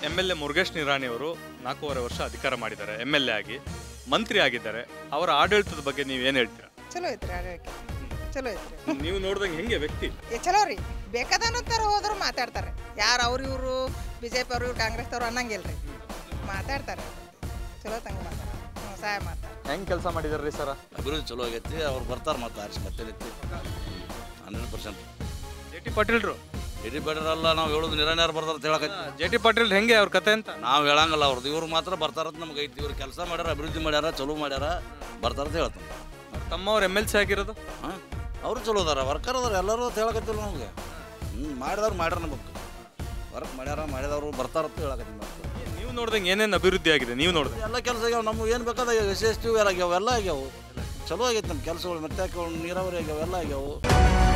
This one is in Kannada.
M L A Murugesh Nirani ಅವರು ನಾಲ್ಕೂವರೆ ವರ್ಷ ಅಧಿಕಾರ ಮಾಡಿದ್ದಾರೆ ಎಮ್ ಎಲ್ ಎ ಆಗಿ ಮಂತ್ರಿ ಆಗಿದ್ದಾರೆ ಅವರ ಆಡಳಿತದ ಬಗ್ಗೆ ನೀವು ಏನು ಹೇಳ್ತೀರಾ ಚಲೋ ಐತ್ರಿ ಆಡಳಿತ ಚಲೋ ಐತ್ರಿ ನೀವು ನೋಡ್ದಂಗೆ ಹೆಂಗೆ ವ್ಯಕ್ತಿ ಏ ಚಲೋ ರೀ ಬೇಕಾದನಂತಾರ ಹೋದ್ರು ಮಾತಾಡ್ತಾರೆ ಯಾರು ಅವ್ರು ಇವರು ಬಿ ಜೆ ಪಿ ಅವರು ಕಾಂಗ್ರೆಸ್ ಅವರು ಅನ್ನಂಗಿಲ್ಲ ರೀ ಮಾತಾಡ್ತಾರೆ ಚಲೋ ತಂಗ ಮಾತಾಡ್ತಾರೆ ಹ್ಞೂ ಸಹಾಯ ಮಾಡ್ತಾರೆ ಹೆಂಗೆ ಕೆಲಸ ಮಾಡಿದಾರೆ ರೀ ಸರ ಅಭಿವೃದ್ಧಿ ಚಲೋ ಆಗೈತಿ ಅವ್ರು ಬರ್ತಾರೆ ಮತ್ತೆ ಆರಿಸಿ ಮತ್ತೆ ರೀತಿ ಹಂಡ್ರೆಡ್ ಪರ್ಸೆಂಟ್ ಜೆ ಟಿ ಪಾಟೀಲ್ರು ಇಡೀ ಬೇಡರಲ್ಲ ನಾವು ಹೇಳೋದು ನಿರಾಣ್ಯಾರು ಬರ್ತಾರೆ ಅಂತ ಹೇಳಕತ್ತಿ ಜೆ ಟಿ ಪಾಟೀಲ್ ಹೆಂಗೆ ಅವ್ರ ಕತೆ ಅಂತ ನಾವು ಹೇಳಂಗಲ್ಲ ಅವ್ರದ್ದು ಇವ್ರು ಮಾತ್ರ ಬರ್ತಾರಂತ ನಮ್ಗೆ ಐತಿ ಇವ್ರು ಕೆಲಸ ಮಾಡ್ಯಾರ ಅಭಿವೃದ್ಧಿ ಮಾಡ್ಯಾರ ಚಲೋ ಮಾಡ್ಯಾರ ಬರ್ತಾರಂತ ಹೇಳ್ತಾರೆ ತಮ್ಮವ್ರು ಎಮ್ ಎಲ್ ಸಿ ಆಗಿರೋದು ಹಾಂ ಅವರು ಚಲೋ ಅದಾರ ವರ್ಕರ್ ಅದಾರ ಎಲ್ಲರೂ ಅಂತ ಹೇಳಕತ್ತಿಲ್ಲ ನಮಗೆ ಹ್ಞೂ ಮಾಡಿದವ್ರು ಮಾಡ್ಯಾರ ನಮಗೆ ವರ್ಕ್ ಮಾಡ್ಯಾರ ಮಾಡಿದವರು ಬರ್ತಾರಂತ ಹೇಳಕತ್ತೀನಿ ಮತ್ತೆ ನೀವು ನೋಡ್ದಂಗೆ ಏನೇನು ಅಭಿವೃದ್ಧಿ ಆಗಿದೆ ನೀವು ನೋಡಿದ್ರೆ ಎಲ್ಲ ಕೆಲಸ ಆಗ್ಯಾವ ನಮ್ಗೆ ಏನು ಬೇಕಾದ ಎಸ್ ಎಸ್ ಟಿ ಎಲ್ಲ ಆಗ್ಯಾವ ಎಲ್ಲ ಆಗ್ಯಾವು ಚಲೋ ಆಗೈತೆ ನಮ್ಮ ಕೆಲಸಗಳು ಮತ್ತೆ ನೀರಾವರಿ ಆಗ್ಯಾವ ಎಲ್ಲ ಆಗ್ಯಾವು